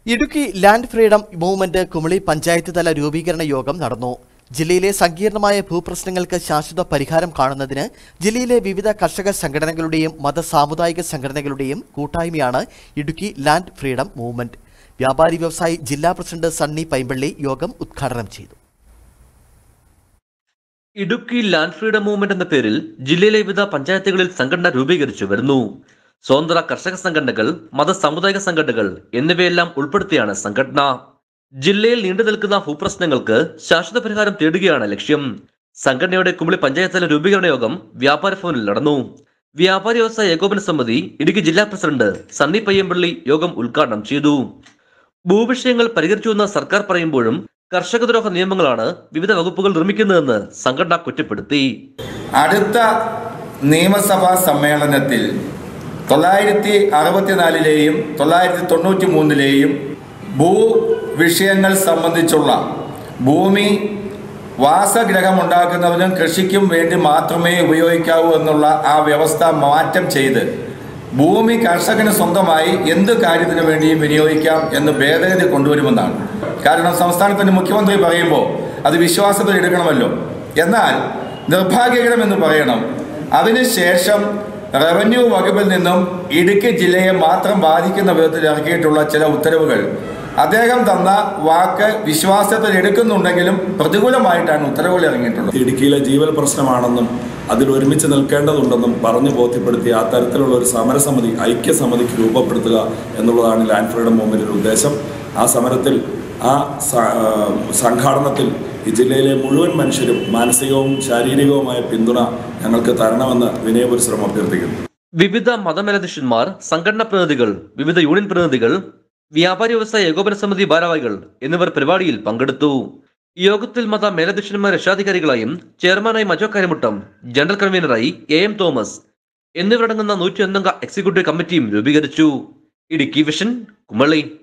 Idukki land freedom movement Kumily panchayat തല രൂപീകരണ യോഗം നടന്നു ജില്ലയിലെ സങ്കീർണമായ ഭൂപ്രശ്നങ്ങൾക്ക് ശാശ്വത പരിഹാരം കാണുന്നതിന് ജില്ലയിലെ വിവിധ കർഷക സംഘടനകളുടെയും മത സാമുദായിക സംഘടനകളുടെയും കൂട്ടായ്മയാണ് ഇടുക്കി ലാൻഡ് ഫ്രീഡം മൂവ്മെന്റ് വ്യാപാരി വ്യവസായി ജില്ലാ പ്രസിഡന്റ് സണ്ണി പൈമ്പള്ളി യോഗം ഉദ്ഘാടനം ചെയ്തു ഇടുക്കി ലാൻഡ് ഫ്രീഡം മൂവ്മെന്റ് എന്ന പേരിൽ ജില്ലയിലെ വിവിധ പഞ്ചായത്തുകളിൽ സംഘടന രൂപീകരിച്ചു വരുന്നു സ്വതന്ത്ര കർഷക സംഘടനകൾ മത സാമുദായിക സംഘടനകൾ എന്നിവയെല്ലാം ഉൾപ്പെടുത്തിയാണ് സംഘടന ജില്ലയിൽ നീണ്ടു നിൽക്കുന്ന ഭൂപ്രശ്നങ്ങൾക്ക് ശാശ്വത പരിഹാരം തേടുകയാണ് ലക്ഷ്യം സംഘടനയുടെ കുമളി പഞ്ചായത്തിലെ രൂപീകരണ യോഗം വ്യാപാര ഭവനിൽ നടന്നു വ്യാപാരി വ്യവസായ ഏകോപന സമിതി ഇടുക്കി ജില്ലാ പ്രസിഡന്റ് സണ്ണി പയ്യമ്പള്ളി യോഗം ഉദ്ഘാടനം ചെയ്തു ഭൂവിഷയങ്ങൾ പരിഹരിച്ചുവെന്ന് സർക്കാർ പറയുമ്പോഴും കർഷകദ്രോഹ നിയമങ്ങളാണ് വിവിധ വകുപ്പുകൾ നിർമ്മിക്കുന്നതെന്ന് സംഘടന കുറ്റപ്പെടുത്തി അടുത്ത നിയമസഭാ സമ്മേളനത്തിൽ തൊള്ളായിരത്തി അറുപത്തിനാലിലെയും തൊള്ളായിരത്തി തൊണ്ണൂറ്റി മൂന്നിലെയും ഭൂ വിഷയങ്ങൾ സംബന്ധിച്ചുള്ള ഭൂമി വാസഗ്രഹമുണ്ടാക്കുന്നതിനും കൃഷിക്കും വേണ്ടി മാത്രമേ ഉപയോഗിക്കാവൂ എന്നുള്ള ആ വ്യവസ്ഥ മാറ്റം ചെയ്ത് ഭൂമി കർഷകന് സ്വന്തമായി എന്ത് കാര്യത്തിന് വേണ്ടിയും വിനിയോഗിക്കാം എന്ന് ഭേദഗതി കൊണ്ടുവരുമെന്നാണ് കാരണം സംസ്ഥാനത്തിൻ്റെ മുഖ്യമന്ത്രി പറയുമ്പോൾ അത് വിശ്വാസത്തിൽ എടുക്കണമല്ലോ എന്നാൽ നിർഭാഗ്യകരമെന്ന് പറയണം അതിനുശേഷം റവന്യൂ വകുപ്പിൽ നിന്നും ഇടുക്കി ജില്ലയെ മാത്രം ബാധിക്കുന്ന വിധത്തിൽ ഇറക്കിയിട്ടുള്ള ചില ഉത്തരവുകൾ അദ്ദേഹം തന്ന വാക്ക് വിശ്വാസത്തിൽ എടുക്കുന്നുണ്ടെങ്കിലും പ്രതികൂലമായിട്ടാണ് ഉത്തരവുകൾ ഇറങ്ങിയിട്ടുള്ളത് ഇടുക്കിയിലെ ജീവൽ പ്രശ്നമാണെന്നും അതിൽ ഒരുമിച്ച് നിൽക്കേണ്ടതുണ്ടെന്നും പറഞ്ഞു ബോധ്യപ്പെടുത്തി ആ തരത്തിലുള്ള ഒരു സമരസമിതി ഐക്യസമിതിക്ക് രൂപപ്പെടുത്തുക എന്നുള്ളതാണ് ലാൻഡ് ഫ്രീഡം മൂവ്മെൻറ്റിൻ്റെ ഉദ്ദേശം ആ സമരത്തിൽ ആ സ- ആ, സംഘാടനത്തിൽ ഈ ജില്ലയിലെ മുഴുവൻ മനുഷ്യരും മാനസികവും ശാരീരികവുമായ പിന്തുണ ഞങ്ങൾക്ക് തരണമെന്ന് വിനയപരിശ്രമം അഭ്യർത്ഥിക്കുന്നു വിവിധ മതമേലധ്യക്ഷന്മാർ സംഘടനാ പ്രതിനിധികൾ വിവിധ യൂണിയൻ പ്രതിനിധികൾ വ്യാപാരി വ്യവസായ ഏകോപന സമിതി ഭാരവാഹികൾ എന്നിവർ പരിപാടിയിൽ പങ്കെടുത്തു യോഗത്തിൽ മത മേലധ്യക്ഷന്മാർ രക്ഷാധികാരികളായും ചെയർമാനായി മജോ കരിമുട്ടം ജനറൽ കൺവീനറായി എ എം തോമസ് എന്നിവരടങ്ങുന്ന നൂറ്റി ഒന്നംഗ എക്സിക്യൂട്ടീവ് കമ്മിറ്റിയും രൂപീകരിച്ചു ഇടുക്കി വിഷൻ കുമളി